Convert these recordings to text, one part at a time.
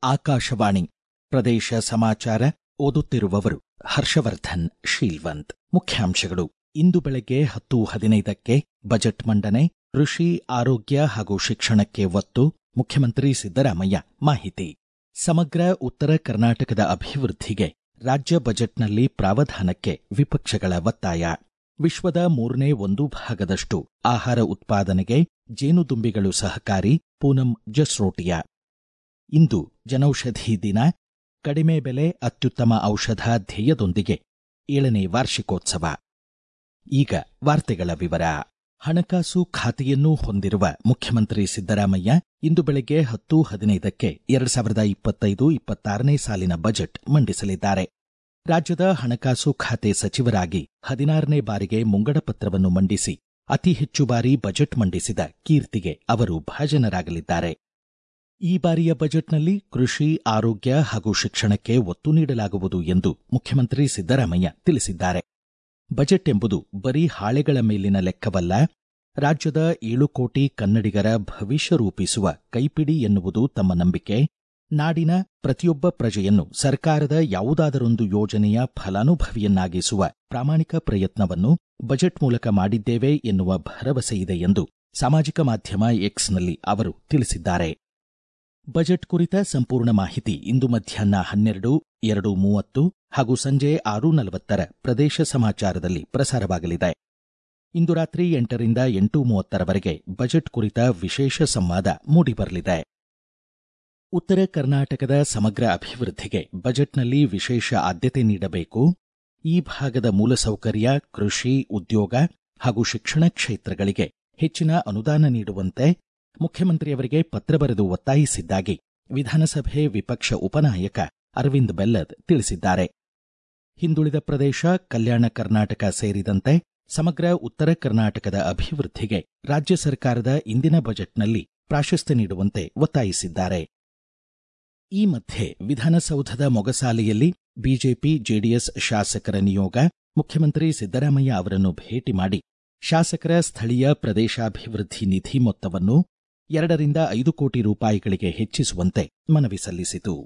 ಆಕಾಶವಾಣಿ ಪ್ರದೇಶ ಸಮಾಚಾರ ಓದುತ್ತಿರುವವರು ಹರ್ಷವರ್ಧನ್ ಶೀಲ್ವಂತ್ ಮುಖ್ಯಾಂಶಗಳು ಇಂದು ಬೆಳಗ್ಗೆ ಹತ್ತು ಹದಿನೈದಕ್ಕೆ ಬಜೆಟ್ ಮಂಡನೆ ಕೃಷಿ ಆರೋಗ್ಯ ಹಾಗೂ ಶಿಕ್ಷಣಕ್ಕೆ ಒತ್ತು ಮುಖ್ಯಮಂತ್ರಿ ಸಿದ್ದರಾಮಯ್ಯ ಮಾಹಿತಿ ಸಮಗ್ರ ಉತ್ತರ ಕರ್ನಾಟಕದ ಅಭಿವೃದ್ಧಿಗೆ ರಾಜ್ಯ ಬಜೆಟ್ನಲ್ಲಿ ಪ್ರಾವಧಾನಕ್ಕೆ ವಿಪಕ್ಷಗಳ ಒತ್ತಾಯ ವಿಶ್ವದ ಮೂರನೇ ಒಂದು ಭಾಗದಷ್ಟು ಆಹಾರ ಉತ್ಪಾದನೆಗೆ ಜೇನುದುಂಬಿಗಳು ಸಹಕಾರಿ ಪೂನಂ ಜಸ್ರೋಟಿಯಾ ಇಂದು ಜನೌಷಧಿ ದಿನ ಕಡಿಮೆ ಬೆಲೆ ಅತ್ಯುತ್ತಮ ಔಷಧ ಧ್ಯೇಯದೊಂದಿಗೆ ಏಳನೇ ವಾರ್ಷಿಕೋತ್ಸವ ಈಗ ವಾರ್ತೆಗಳ ವಿವರ ಹಣಕಾಸು ಖಾತೆಯನ್ನೂ ಹೊಂದಿರುವ ಮುಖ್ಯಮಂತ್ರಿ ಸಿದ್ದರಾಮಯ್ಯ ಇಂದು ಬೆಳಗ್ಗೆ ಹತ್ತು ಹದಿನೈದಕ್ಕೆ ಎರಡು ಸಾವಿರದ ಇಪ್ಪತ್ತೈದು ಇಪ್ಪತ್ತಾರನೇ ಸಾಲಿನ ಬಜೆಟ್ ಮಂಡಿಸಲಿದ್ದಾರೆ ರಾಜ್ಯದ ಹಣಕಾಸು ಖಾತೆ ಸಚಿವರಾಗಿ ಹದಿನಾರನೇ ಬಾರಿಗೆ ಮುಂಗಡ ಪತ್ರವನ್ನು ಮಂಡಿಸಿ ಅತಿ ಹೆಚ್ಚು ಬಾರಿ ಬಜೆಟ್ ಮಂಡಿಸಿದ ಕೀರ್ತಿಗೆ ಅವರು ಭಾಜನರಾಗಲಿದ್ದಾರೆ ಈ ಬಾರಿಯ ಬಜೆಟ್ನಲ್ಲಿ ಕೃಷಿ ಆರೋಗ್ಯ ಹಾಗೂ ಶಿಕ್ಷಣಕ್ಕೆ ಒತ್ತು ನೀಡಲಾಗುವುದು ಎಂದು ಮುಖ್ಯಮಂತ್ರಿ ಸಿದ್ದರಾಮಯ್ಯ ತಿಳಿಸಿದ್ದಾರೆ ಬಜೆಟ್ ಎಂಬುದು ಬರೀ ಹಾಳೆಗಳ ಮೇಲಿನ ಲೆಕ್ಕವಲ್ಲ ರಾಜ್ಯದ ಏಳು ಕೋಟಿ ಕನ್ನಡಿಗರ ಭವಿಷ್ಯ ರೂಪಿಸುವ ಕೈಪಿಡಿ ಎನ್ನುವುದು ತಮ್ಮ ನಂಬಿಕೆ ನಾಡಿನ ಪ್ರತಿಯೊಬ್ಬ ಪ್ರಜೆಯನ್ನು ಸರ್ಕಾರದ ಯಾವುದಾದರೊಂದು ಯೋಜನೆಯ ಫಲಾನುಭವಿಯನ್ನಾಗಿಸುವ ಪ್ರಾಮಾಣಿಕ ಪ್ರಯತ್ನವನ್ನು ಬಜೆಟ್ ಮೂಲಕ ಮಾಡಿದ್ದೇವೆ ಎನ್ನುವ ಭರವಸೆಯಿದೆ ಎಂದು ಸಾಮಾಜಿಕ ಮಾಧ್ಯಮ ಎಕ್ಸ್ನಲ್ಲಿ ಅವರು ತಿಳಿಸಿದ್ದಾರೆ ಬಜೆಟ್ ಕುರಿತ ಸಂಪೂರ್ಣ ಮಾಹಿತಿ ಇಂದು ಮಧ್ಯಾಹ್ನ ಹನ್ನೆರಡು ಎರಡು ಮೂವತ್ತು ಹಾಗೂ ಸಂಜೆ ಆರು ನಲವತ್ತರ ಪ್ರದೇಶ ಸಮಾಚಾರದಲ್ಲಿ ಪ್ರಸಾರವಾಗಲಿದೆ ಇಂದು ರಾತ್ರಿ ಎಂಟರಿಂದ ಎಂಟು ಮೂವತ್ತರವರೆಗೆ ಬಜೆಟ್ ಕುರಿತ ವಿಶೇಷ ಸಂವಾದ ಮೂಡಿಬರಲಿದೆ ಉತ್ತರ ಕರ್ನಾಟಕದ ಸಮಗ್ರ ಅಭಿವೃದ್ಧಿಗೆ ಬಜೆಟ್ನಲ್ಲಿ ವಿಶೇಷ ಆದ್ಯತೆ ನೀಡಬೇಕು ಈ ಭಾಗದ ಮೂಲಸೌಕರ್ಯ ಕೃಷಿ ಉದ್ಯೋಗ ಹಾಗೂ ಶಿಕ್ಷಣ ಕ್ಷೇತ್ರಗಳಿಗೆ ಹೆಚ್ಚಿನ ಅನುದಾನ ನೀಡುವಂತೆ ಮುಖ್ಯಮಂತ್ರಿಯವರಿಗೆ ಪತ್ರ ಬರೆದು ಒತ್ತಾಯಿಸಿದ್ದಾಗಿ ವಿಧಾನಸಭೆ ವಿಪಕ್ಷ ಉಪನಾಯಕ ಅರವಿಂದ್ ಬೆಲ್ಲದ್ ತಿಳಿಸಿದ್ದಾರೆ ಹಿಂದುಳಿದ ಪ್ರದೇಶ ಕಲ್ಯಾಣ ಕರ್ನಾಟಕ ಸೇರಿದಂತೆ ಸಮಗ್ರ ಉತ್ತರ ಕರ್ನಾಟಕದ ಅಭಿವೃದ್ಧಿಗೆ ರಾಜ್ಯ ಸರ್ಕಾರದ ಇಂದಿನ ಬಜೆಟ್ನಲ್ಲಿ ಪ್ರಾಶಸ್ತ್ಯ ನೀಡುವಂತೆ ಒತ್ತಾಯಿಸಿದ್ದಾರೆ ಈ ಮಧ್ಯೆ ವಿಧಾನಸೌಧದ ಮೊಗಸಾಲೆಯಲ್ಲಿ ಬಿಜೆಪಿ ಜೆಡಿಎಸ್ ಶಾಸಕರ ನಿಯೋಗ ಮುಖ್ಯಮಂತ್ರಿ ಸಿದ್ದರಾಮಯ್ಯ ಅವರನ್ನು ಭೇಟಿ ಮಾಡಿ ಶಾಸಕರ ಸ್ಥಳೀಯ ಪ್ರದೇಶಾಭಿವೃದ್ಧಿ ನಿಧಿ ಮೊತ್ತವನ್ನು ಎರಡರಿಂದ ಐದು ಕೋಟಿ ರೂಪಾಯಿಗಳಿಗೆ ಹೆಚ್ಚಿಸುವಂತೆ ಮನವಿ ಸಲ್ಲಿಸಿತು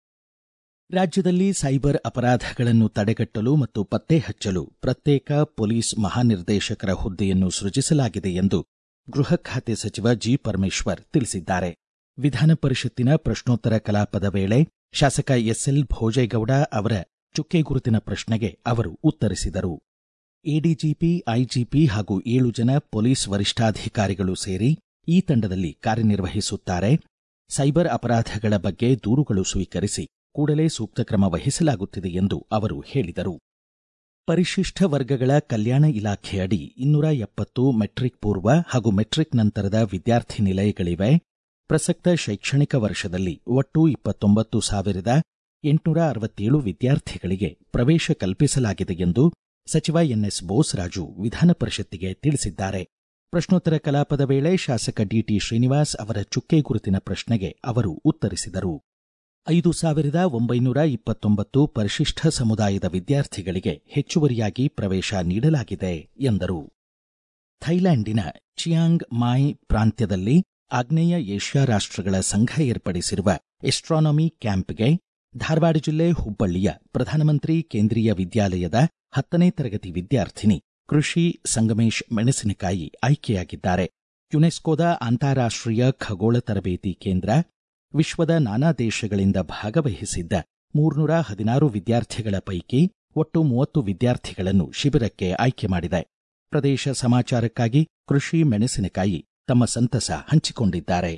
ರಾಜ್ಯದಲ್ಲಿ ಸೈಬರ್ ಅಪರಾಧಗಳನ್ನು ತಡೆಗಟ್ಟಲು ಮತ್ತು ಪತ್ತೆ ಹಚ್ಚಲು ಪ್ರತ್ಯೇಕ ಪೊಲೀಸ್ ಮಹಾನಿರ್ದೇಶಕರ ಹುದ್ದೆಯನ್ನು ಸೃಜಿಸಲಾಗಿದೆ ಎಂದು ಗೃಹ ಖಾತೆ ಸಚಿವ ಜಿ ಪರಮೇಶ್ವರ್ ತಿಳಿಸಿದ್ದಾರೆ ವಿಧಾನ ಪರಿಷತ್ತಿನ ಪ್ರಶ್ನೋತ್ತರ ಕಲಾಪದ ವೇಳೆ ಶಾಸಕ ಎಸ್ಎಲ್ ಭೋಜೇಗೌಡ ಅವರ ಚುಕ್ಕೆ ಗುರುತಿನ ಪ್ರಶ್ನೆಗೆ ಅವರು ಉತ್ತರಿಸಿದರು ಎಡಿಜಿಪಿ ಐಜಿಪಿ ಹಾಗೂ ಏಳು ಜನ ಪೊಲೀಸ್ ವರಿಷ್ಠಾಧಿಕಾರಿಗಳು ಸೇರಿ ಈ ತಂಡದಲ್ಲಿ ಕಾರ್ಯನಿರ್ವಹಿಸುತ್ತಾರೆ ಸೈಬರ್ ಅಪರಾಧಗಳ ಬಗ್ಗೆ ದೂರುಗಳು ಸ್ವೀಕರಿಸಿ ಕೂಡಲೇ ಸೂಕ್ತ ಕ್ರಮ ವಹಿಸಲಾಗುತ್ತಿದೆ ಎಂದು ಅವರು ಹೇಳಿದರು ಪರಿಶಿಷ್ಟ ವರ್ಗಗಳ ಕಲ್ಯಾಣ ಇಲಾಖೆ ಅಡಿ ಇನ್ನೂರ ಎಪ್ಪತ್ತು ಮೆಟ್ರಿಕ್ ಪೂರ್ವ ಹಾಗೂ ಮೆಟ್ರಿಕ್ ನಂತರದ ವಿದ್ಯಾರ್ಥಿ ನಿಲಯಗಳಿವೆ ಪ್ರಸಕ್ತ ಶೈಕ್ಷಣಿಕ ವರ್ಷದಲ್ಲಿ ಒಟ್ಟು ಇಪ್ಪತ್ತೊಂಬತ್ತು ಸಾವಿರದ ಎಂಟುನೂರ ಅರವತ್ತೇಳು ವಿದ್ಯಾರ್ಥಿಗಳಿಗೆ ಪ್ರವೇಶ ಕಲ್ಪಿಸಲಾಗಿದೆ ಎಂದು ಸಚಿವ ಎನ್ಎಸ್ ಬೋಸ್ರಾಜು ವಿಧಾನ ಪರಿಷತ್ತಿಗೆ ತಿಳಿಸಿದ್ದಾರೆ ಪ್ರಶ್ನೋತ್ತರ ಕಲಾಪದ ವೇಳೆ ಶಾಸಕ ಡಿಟಿ ಶ್ರೀನಿವಾಸ್ ಅವರ ಚುಕ್ಕೆ ಗುರುತಿನ ಪ್ರಶ್ನೆಗೆ ಅವರು ಉತ್ತರಿಸಿದರು ಐದು ಸಾವಿರದ ಒಂಬೈನೂರ ಇಪ್ಪತ್ತೊಂಬತ್ತು ಪರಿಶಿಷ್ಟ ಸಮುದಾಯದ ವಿದ್ಯಾರ್ಥಿಗಳಿಗೆ ಹೆಚ್ಚುವರಿಯಾಗಿ ಪ್ರವೇಶ ನೀಡಲಾಗಿದೆ ಎಂದರು ಥೈಲ್ಯಾಂಡಿನ ಚಿಯಾಂಗ್ ಮಾಯ್ ಪ್ರಾಂತ್ಯದಲ್ಲಿ ಆಗ್ನೇಯ ಏಷ್ಯಾ ರಾಷ್ಟ್ರಗಳ ಸಂಘ ಏರ್ಪಡಿಸಿರುವ ಎಸ್ಟ್ರಾನಮಿ ಕ್ಯಾಂಪ್ಗೆ ಧಾರವಾಡ ಜಿಲ್ಲೆ ಹುಬ್ಬಳ್ಳಿಯ ಪ್ರಧಾನಮಂತ್ರಿ ಕೇಂದ್ರೀಯ ವಿದ್ಯಾಲಯದ ಹತ್ತನೇ ತರಗತಿ ವಿದ್ಯಾರ್ಥಿನಿ ಕೃಷಿ ಸಂಗಮೇಶ್ ಮೆಣಸಿನಕಾಯಿ ಆಯ್ಕೆಯಾಗಿದ್ದಾರೆ ಯುನೆಸ್ಕೋದ ಅಂತಾರಾಷ್ಟ್ರೀಯ ಖಗೋಳ ತರಬೇತಿ ಕೇಂದ್ರ ವಿಶ್ವದ ನಾನಾ ದೇಶಗಳಿಂದ ಭಾಗವಹಿಸಿದ್ದ ಮೂರ್ನೂರ ಹದಿನಾರು ವಿದ್ಯಾರ್ಥಿಗಳ ಪೈಕಿ ಒಟ್ಟು ಮೂವತ್ತು ವಿದ್ಯಾರ್ಥಿಗಳನ್ನು ಶಿಬಿರಕ್ಕೆ ಆಯ್ಕೆ ಮಾಡಿದೆ ಪ್ರದೇಶ ಸಮಾಚಾರಕ್ಕಾಗಿ ಕೃಷಿ ಮೆಣಸಿನಕಾಯಿ ತಮ್ಮ ಸಂತಸ ಹಂಚಿಕೊಂಡಿದ್ದಾರೆ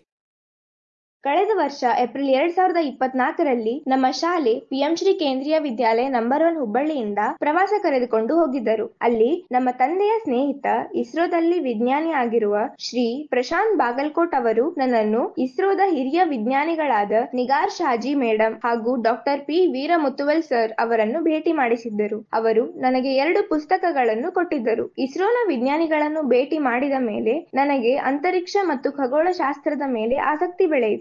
ಕಳೆದ ವರ್ಷ ಏಪ್ರಿಲ್ ಎರಡ್ ಸಾವಿರದ ಇಪ್ಪತ್ನಾಲ್ಕರಲ್ಲಿ ನಮ್ಮ ಶಾಲೆ ಪಿಎಂ ಶ್ರೀ ಕೇಂದ್ರೀಯ ವಿದ್ಯಾಲಯ ನಂಬರ್ ಒನ್ ಹುಬ್ಬಳ್ಳಿಯಿಂದ ಪ್ರವಾಸ ಕರೆದುಕೊಂಡು ಹೋಗಿದ್ದರು ಅಲ್ಲಿ ನಮ್ಮ ತಂದೆಯ ಸ್ನೇಹಿತ ಇಸ್ರೋದಲ್ಲಿ ವಿಜ್ಞಾನಿ ಆಗಿರುವ ಶ್ರೀ ಪ್ರಶಾಂತ್ ಬಾಗಲ್ಕೋಟ್ ಅವರು ನನ್ನನ್ನು ಇಸ್ರೋದ ಹಿರಿಯ ವಿಜ್ಞಾನಿಗಳಾದ ನಿಗಾರ್ ಶಾಜಿ ಮೇಡಂ ಹಾಗೂ doctor P Veera Muthuvel sir ಅವರನ್ನು ಭೇಟಿ ಮಾಡಿಸಿದ್ದರು ಅವರು ನನಗೆ ಎರಡು ಪುಸ್ತಕಗಳನ್ನು ಕೊಟ್ಟಿದ್ದರು ಇಸ್ರೋನ ವಿಜ್ಞಾನಿಗಳನ್ನು ಭೇಟಿ ಮಾಡಿದ ಮೇಲೆ ನನಗೆ ಅಂತರಿಕ್ಷ ಮತ್ತು ಖಗೋಳಶಾಸ್ತ್ರದ ಮೇಲೆ ಆಸಕ್ತಿ ಬೆಳೆಯಿತು ಯುನೆಸ್ಕೋ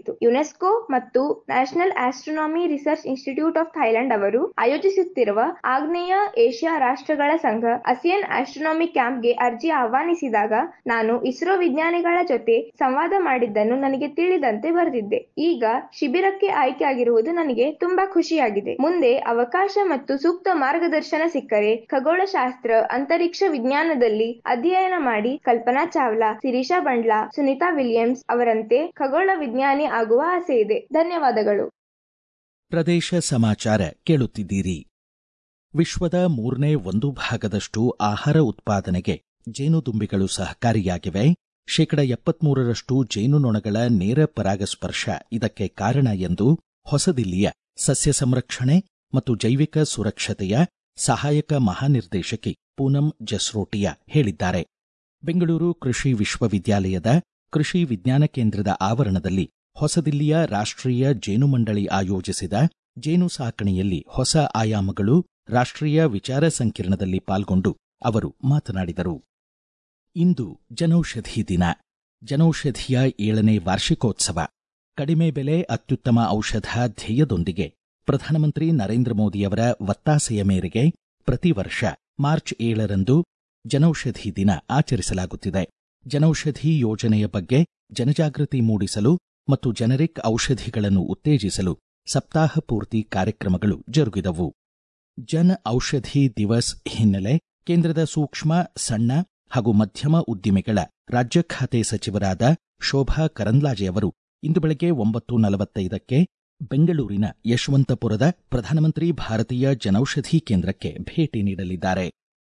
ಯುನೆಸ್ಕೋ ಮತ್ತು national astronomy research institute of Thailand ಅವರು ಆಯೋಜಿಸುತ್ತಿರುವ ಆಗ್ನೇಯ ಏಷ್ಯಾ ರಾಷ್ಟ್ರಗಳ ಸಂಘ ಅಸಿಯನ್ ಆಸ್ಟ್ರೋನಾಮಿ ಕ್ಯಾಂಪ್ಗೆ ಅರ್ಜಿ ಆಹ್ವಾನಿಸಿದಾಗ ನಾನು ಇಸ್ರೋ ವಿಜ್ಞಾನಿಗಳ ಜೊತೆ ಸಂವಾದ ಮಾಡಿದ್ದನ್ನು ನನಗೆ ತಿಳಿದಂತೆ ಬರೆದಿದ್ದೆ ಈಗ ಶಿಬಿರಕ್ಕೆ ಆಯ್ಕೆಯಾಗಿರುವುದು ನನಗೆ ತುಂಬಾ ಖುಷಿಯಾಗಿದೆ ಮುಂದೆ ಅವಕಾಶ ಮತ್ತು ಸೂಕ್ತ ಮಾರ್ಗದರ್ಶನ ಸಿಕ್ಕರೆ ಖಗೋಳಶಾಸ್ತ್ರ ಅಂತರಿಕ್ಷ ವಿಜ್ಞಾನದಲ್ಲಿ ಅಧ್ಯಯನ ಮಾಡಿ ಕಲ್ಪನಾ ಚಾವ್ಲಾ ಸಿರಿಷಾ ಬಂಡ್ಲಾ ಸುನಿತಾ ವಿಲಿಯಮ್ಸ್ ಅವರಂತೆ ಖಗೋಳ ವಿಜ್ಞಾನಿ ಆಗುವ ಆಸೆ ಇದೆ ಧನ್ಯವಾದಗಳು ಪ್ರದೇಶ ಸಮಾಚಾರ ಕೇಳುತ್ತಿದ್ದೀರಿ ವಿಶ್ವದ ಮೂರನೇ ಒಂದು ಭಾಗದಷ್ಟು ಆಹಾರ ಉತ್ಪಾದನೆಗೆ ಜೇನುದುಂಬಿಗಳು ಸಹಕಾರಿಯಾಗಿವೆ ಶೇಕಡ ಎಪ್ಪತ್ಮೂರರಷ್ಟು ಜೇನುನೊಣಗಳ ನೇರ ಪರಾಗಸ್ಪರ್ಶ ಇದಕ್ಕೆ ಕಾರಣ ಎಂದು ಹೊಸದಿಲ್ಲಿಯ ಸಸ್ಯ ಸಂರಕ್ಷಣೆ ಮತ್ತು ಜೈವಿಕ ಸುರಕ್ಷತೆಯ ಸಹಾಯಕ ಮಹಾನಿರ್ದೇಶಕಿ ಪೂನಂ ಜಸ್ರೋಟಿಯಾ ಹೇಳಿದ್ದಾರೆ ಬೆಂಗಳೂರು ಕೃಷಿ ವಿಶ್ವವಿದ್ಯಾಲಯದ ಕೃಷಿ ವಿಜ್ಞಾನ ಕೇಂದ್ರದ ಆವರಣದಲ್ಲಿ ಹೊಸದಿಲ್ಲಿಯ ರಾಷ್ಟ್ರೀಯ ಜೇನು ಮಂಡಳಿ ಆಯೋಜಿಸಿದ ಜೇನು ಸಾಕಣೆಯಲ್ಲಿ ಹೊಸ ಆಯಾಮಗಳು ರಾಷ್ಟ್ರೀಯ ವಿಚಾರ ಸಂಕಿರಣದಲ್ಲಿ ಪಾಲ್ಗೊಂಡು ಅವರು ಮಾತನಾಡಿದರು ಇಂದು ಜನೌಷಧಿ ದಿನ ಜನೌಷಧಿಯ ಏಳನೇ ವಾರ್ಷಿಕೋತ್ಸವ ಕಡಿಮೆ ಬೆಲೆ ಅತ್ಯುತ್ತಮ ಔಷಧ ಧ್ಯೇಯದೊಂದಿಗೆ ಪ್ರಧಾನಮಂತ್ರಿ ನರೇಂದ್ರ ಮೋದಿಯವರ ಒತ್ತಾಸೆಯ ಮೇರೆಗೆ ಪ್ರತಿ ವರ್ಷ ಮಾರ್ಚ್ ಏಳರಂದು ಜನೌಷಧಿ ದಿನ ಆಚರಿಸಲಾಗುತ್ತಿದೆ ಜನೌಷಧಿ ಯೋಜನೆಯ ಬಗ್ಗೆ ಜನಜಾಗೃತಿ ಮೂಡಿಸಲು ಮತ್ತು ಜನರಿಕ್ ಔಷಧಿಗಳನ್ನು ಉತ್ತೇಜಿಸಲು ಸಪ್ತಾಹ ಪೂರ್ತಿ ಕಾರ್ಯಕ್ರಮಗಳು ಜರುಗಿದವು ಜನ್ ಔಷಧಿ ದಿವಸ್ ಹಿನ್ನೆಲೆ ಕೇಂದ್ರದ ಸೂಕ್ಷ್ಮ ಸಣ್ಣ ಹಾಗೂ ಮಧ್ಯಮ ಉದ್ದಿಮೆಗಳ ರಾಜ್ಯ ಖಾತೆ ಸಚಿವರಾದ ಶೋಭಾ ಕರಂದ್ಲಾಜೆ ಅವರು ಇಂದು ಬೆಳಗ್ಗೆ ಒಂಬತ್ತು ನಲವತ್ತೈದಕ್ಕೆ ಬೆಂಗಳೂರಿನ ಯಶವಂತಪುರದ ಪ್ರಧಾನಮಂತ್ರಿ ಭಾರತೀಯ ಜನೌಷಧಿ ಕೇಂದ್ರಕ್ಕೆ ಭೇಟಿ ನೀಡಲಿದ್ದಾರೆ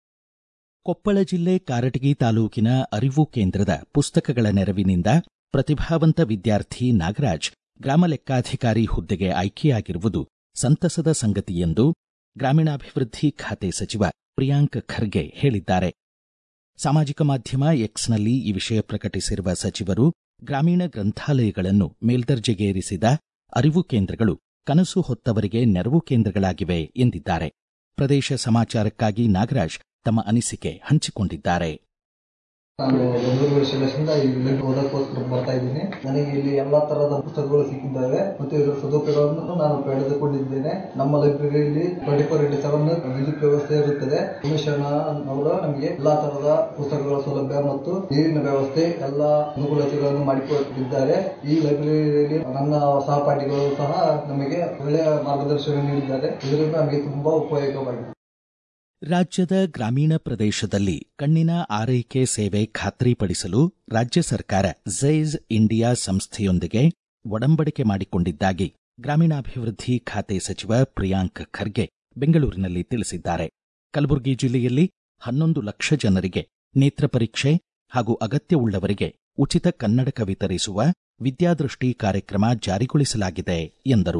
ಕೊಪ್ಪಳ ಜಿಲ್ಲೆ ಕಾರಟಗಿ ತಾಲೂಕಿನ ಅರಿವು ಕೇಂದ್ರದ ಪುಸ್ತಕಗಳ ನೆರವಿನಿಂದ ಪ್ರತಿಭಾವಂತ ವಿದ್ಯಾರ್ಥಿ ನಾಗರಾಜ್ ಗ್ರಾಮ ಲೆಕ್ಕಾಧಿಕಾರಿ ಹುದ್ದೆಗೆ ಆಯ್ಕೆಯಾಗಿರುವುದು ಸಂತಸದ ಸಂಗತಿ ಎಂದು ಗ್ರಾಮೀಣಾಭಿವೃದ್ಧಿ ಖಾತೆ ಸಚಿವ ಪ್ರಿಯಾಂಕ್ ಖರ್ಗೆ ಹೇಳಿದ್ದಾರೆ ಸಾಮಾಜಿಕ ಮಾಧ್ಯಮ ಎಕ್ಸ್ನಲ್ಲಿ ಈ ವಿಷಯ ಪ್ರಕಟಿಸಿರುವ ಸಚಿವರು ಗ್ರಾಮೀಣ ಗ್ರಂಥಾಲಯಗಳನ್ನು ಮೇಲ್ದರ್ಜೆಗೇರಿಸಿದ ಅರಿವು ಕೇಂದ್ರಗಳು ಕನಸು ಹೊತ್ತವರಿಗೆ ನೆರವು ಕೇಂದ್ರಗಳಾಗಿವೆ ಎಂದಿದ್ದಾರೆ ಪ್ರದೇಶ ಸಮಾಚಾರಕ್ಕಾಗಿ ನಾಗರಾಜ್ ತಮ್ಮ ಅನಿಸಿಕೆ ಹಂಚಿಕೊಂಡಿದ್ದಾರೆ ನಾನು ಬೆಂಗಳೂರು ವಿಶ್ವವಿದ್ಯಾಲಯದಿಂದ ಇಲ್ಲಿ ಓದಕ್ಕೋಸ್ಕರ ಬರ್ತಾ ಇದ್ದೀನಿ ನನಗೆ ಇಲ್ಲಿ ಎಲ್ಲಾ ತರಹದ ಪುಸ್ತಕಗಳು ಸಿಕ್ಕಿದ್ದಾವೆ ಮತ್ತು ಇದರ ಸದುಪಯೋಗವನ್ನು ನಾನು ಪಡೆದುಕೊಂಡಿದ್ದೇನೆ ನಮ್ಮ ಲೈಬ್ರರಿಯಲ್ಲಿ ಟ್ವೆಂಟಿ ಫೋರ್ ಇಂಟು ಸೆವೆನ್ ವಿದ್ಯುತ್ ವ್ಯವಸ್ಥೆ ಇರುತ್ತದೆ ಕಮಿಷನ್ ಅವರು ನಮಗೆ ಎಲ್ಲಾ ತರಹದ ಪುಸ್ತಕಗಳ ಸೌಲಭ್ಯ ಮತ್ತು ನೀರಿನ ವ್ಯವಸ್ಥೆ ಎಲ್ಲಾ ಅನುಕೂಲತೆಗಳನ್ನು ಮಾಡಿಕೊಟ್ಟಿದ್ದಾರೆ ಈ ಲೈಬ್ರರಿಯಲ್ಲಿ ನನ್ನ ಸಹಪಾಠಿಗಳು ಸಹ ನಮಗೆ ಒಳ್ಳೆಯ ಮಾರ್ಗದರ್ಶನ ನೀಡಿದ್ದಾರೆ ಇದರಿಂದ ನಮಗೆ ತುಂಬಾ ಉಪಯೋಗವಾಗಿದೆ ರಾಜ್ಯದ ಗ್ರಾಮೀಣ ಪ್ರದೇಶದಲ್ಲಿ ಕಣ್ಣಿನ ಆರೈಕೆ ಸೇವೆ ಖಾತ್ರಿಪಡಿಸಲು ರಾಜ್ಯ ಸರ್ಕಾರ ಝೈಜ್ ಇಂಡಿಯಾ ಸಂಸ್ಥೆಯೊಂದಿಗೆ ಒಡಂಬಡಿಕೆ ಮಾಡಿಕೊಂಡಿದ್ದಾಗಿ ಗ್ರಾಮೀಣಾಭಿವೃದ್ಧಿ ಖಾತೆ ಸಚಿವ ಪ್ರಿಯಾಂಕ್ ಖರ್ಗೆ ಬೆಂಗಳೂರಿನಲ್ಲಿ ತಿಳಿಸಿದ್ದಾರೆ ಕಲಬುರಗಿ ಜಿಲ್ಲೆಯಲ್ಲಿ ಹನ್ನೊಂದು ಲಕ್ಷ ಜನರಿಗೆ ನೇತ್ರ ಪರೀಕ್ಷೆ ಹಾಗೂ ಅಗತ್ಯವುಳ್ಳವರಿಗೆ ಉಚಿತ ಕನ್ನಡಕ ವಿತರಿಸುವ ವಿದ್ಯಾದೃಷ್ಟಿ ಕಾರ್ಯಕ್ರಮ ಜಾರಿಗೊಳಿಸಲಾಗಿದೆ ಎಂದರು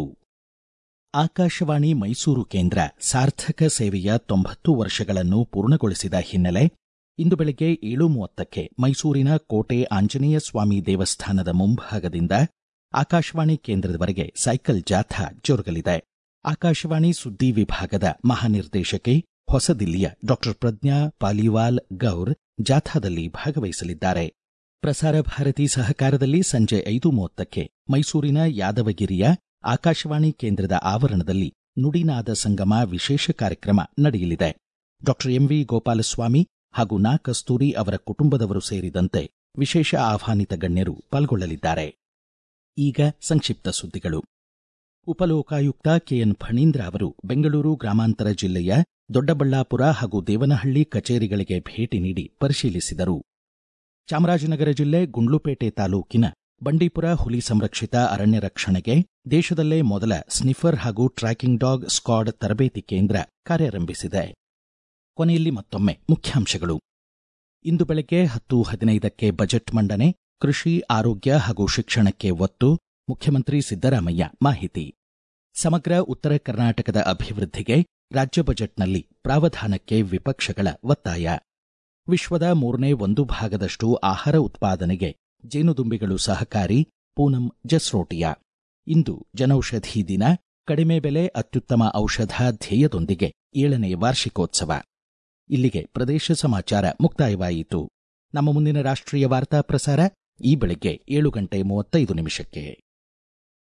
ಆಕಾಶವಾಣಿ ಮೈಸೂರು ಕೇಂದ್ರ ಸಾರ್ಥಕ ಸೇವೆಯ ತೊಂಬತ್ತು ವರ್ಷಗಳನ್ನು ಪೂರ್ಣಗೊಳಿಸಿದ ಹಿನ್ನೆಲೆ ಇಂದು ಬೆಳಗ್ಗೆ ಏಳು ಮೂವತ್ತಕ್ಕೆ ಮೈಸೂರಿನ ಕೋಟೆ ಆಂಜನೇಯ ಸ್ವಾಮಿ ದೇವಸ್ಥಾನದ ಮುಂಭಾಗದಿಂದ ಆಕಾಶವಾಣಿ ಕೇಂದ್ರದವರೆಗೆ ಸೈಕಲ್ ಜಾಥಾ ಜರುಗಲಿದೆ ಆಕಾಶವಾಣಿ ಸುದ್ದಿ ವಿಭಾಗದ ಮಹಾನಿರ್ದೇಶಕಿ ಹೊಸದಿಲ್ಲಿಯ ಡಾಕ್ಟರ್ ಪ್ರಜ್ಞಾ ಪಾಲಿವಾಲ್ ಗೌರ್ ಜಾಥಾದಲ್ಲಿ ಭಾಗವಹಿಸಲಿದ್ದಾರೆ ಪ್ರಸಾರ ಭಾರತಿ ಸಹಕಾರದಲ್ಲಿ ಸಂಜೆ ಐದು ಮೂವತ್ತಕ್ಕೆ ಮೈಸೂರಿನ ಯಾದವಗಿರಿಯ ಆಕಾಶವಾಣಿ ಕೇಂದ್ರದ ಆವರಣದಲ್ಲಿ ನುಡಿನಾದ ಸಂಗಮ ವಿಶೇಷ ಕಾರ್ಯಕ್ರಮ ನಡೆಯಲಿದೆ ಡಾಕ್ಟರ್ ಎಂವಿ ಗೋಪಾಲಸ್ವಾಮಿ ಹಾಗೂ ನಾ ಕಸ್ತೂರಿ ಅವರ ಕುಟುಂಬದವರು ಸೇರಿದಂತೆ ವಿಶೇಷ ಆಹ್ವಾನಿತ ಗಣ್ಯರು ಪಾಲ್ಗೊಳ್ಳಲಿದ್ದಾರೆ ಈಗ ಸಂಕ್ಷಿಪ್ತ ಸುದ್ದಿಗಳು ಉಪಲೋಕಾಯುಕ್ತ ಕೆಎನ್ ಫಣೀಂದ್ರ ಅವರು ಬೆಂಗಳೂರು ಗ್ರಾಮಾಂತರ ಜಿಲ್ಲೆಯ ದೊಡ್ಡಬಳ್ಳಾಪುರ ಹಾಗೂ ದೇವನಹಳ್ಳಿ ಕಚೇರಿಗಳಿಗೆ ಭೇಟಿ ನೀಡಿ ಪರಿಶೀಲಿಸಿದರು ಚಾಮರಾಜನಗರ ಜಿಲ್ಲೆ ಗುಂಡ್ಲುಪೇಟೆ ತಾಲೂಕಿನ ಬಂಡೀಪುರ ಹುಲಿ ಸಂರಕ್ಷಿತ ಅರಣ್ಯ ರಕ್ಷಣೆಗೆ ದೇಶದಲ್ಲೇ ಮೊದಲ ಸ್ನಿಫರ್ ಹಾಗೂ ಟ್ರ್ಯಾಕಿಂಗ್ ಡಾಗ್ ಸ್ಕ್ವಾಡ್ ತರಬೇತಿ ಕೇಂದ್ರ ಕಾರ್ಯಾರಂಭಿಸಿದೆ ಕೊನೆಯಲ್ಲಿ ಮತ್ತೊಮ್ಮೆ ಮುಖ್ಯಾಂಶಗಳು ಇಂದು ಬೆಳಗ್ಗೆ ಹತ್ತು ಹದಿನೈದಕ್ಕೆ ಬಜೆಟ್ ಮಂಡನೆ ಕೃಷಿ ಆರೋಗ್ಯ ಹಾಗೂ ಶಿಕ್ಷಣಕ್ಕೆ ಒತ್ತು ಮುಖ್ಯಮಂತ್ರಿ ಸಿದ್ದರಾಮಯ್ಯ ಮಾಹಿತಿ ಸಮಗ್ರ ಉತ್ತರ ಕರ್ನಾಟಕದ ಅಭಿವೃದ್ಧಿಗೆ ರಾಜ್ಯ ಬಜೆಟ್ನಲ್ಲಿ ಪ್ರಾವಧಾನಕ್ಕೆ ವಿಪಕ್ಷಗಳ ಒತ್ತಾಯ ವಿಶ್ವದ ಮೂರನೇ ಒಂದು ಭಾಗದಷ್ಟು ಆಹಾರ ಉತ್ಪಾದನೆಗೆ ಜೇನುದುಂಬಿಗಳು ಸಹಕಾರಿ ಪೂನಂ ಜಸ್ರೋಟಿಯಾ ಇಂದು ಜನೌಷಧಿ ದಿನ ಕಡಿಮೆ ಬೆಲೆ ಅತ್ಯುತ್ತಮ ಔಷಧ ಧ್ಯೇಯದೊಂದಿಗೆ ಏಳನೇ ವಾರ್ಷಿಕೋತ್ಸವ ಇಲ್ಲಿಗೆ ಪ್ರದೇಶ ಸಮಾಚಾರ ಮುಕ್ತಾಯವಾಯಿತು ನಮ್ಮ ಮುಂದಿನ ರಾಷ್ಟ್ರೀಯ ವಾರ್ತಾ ಪ್ರಸಾರ ಈ ಬೆಳಗ್ಗೆ ಏಳು ಗಂಟೆ ಮೂವತ್ತೈದು ನಿಮಿಷಕ್ಕೆ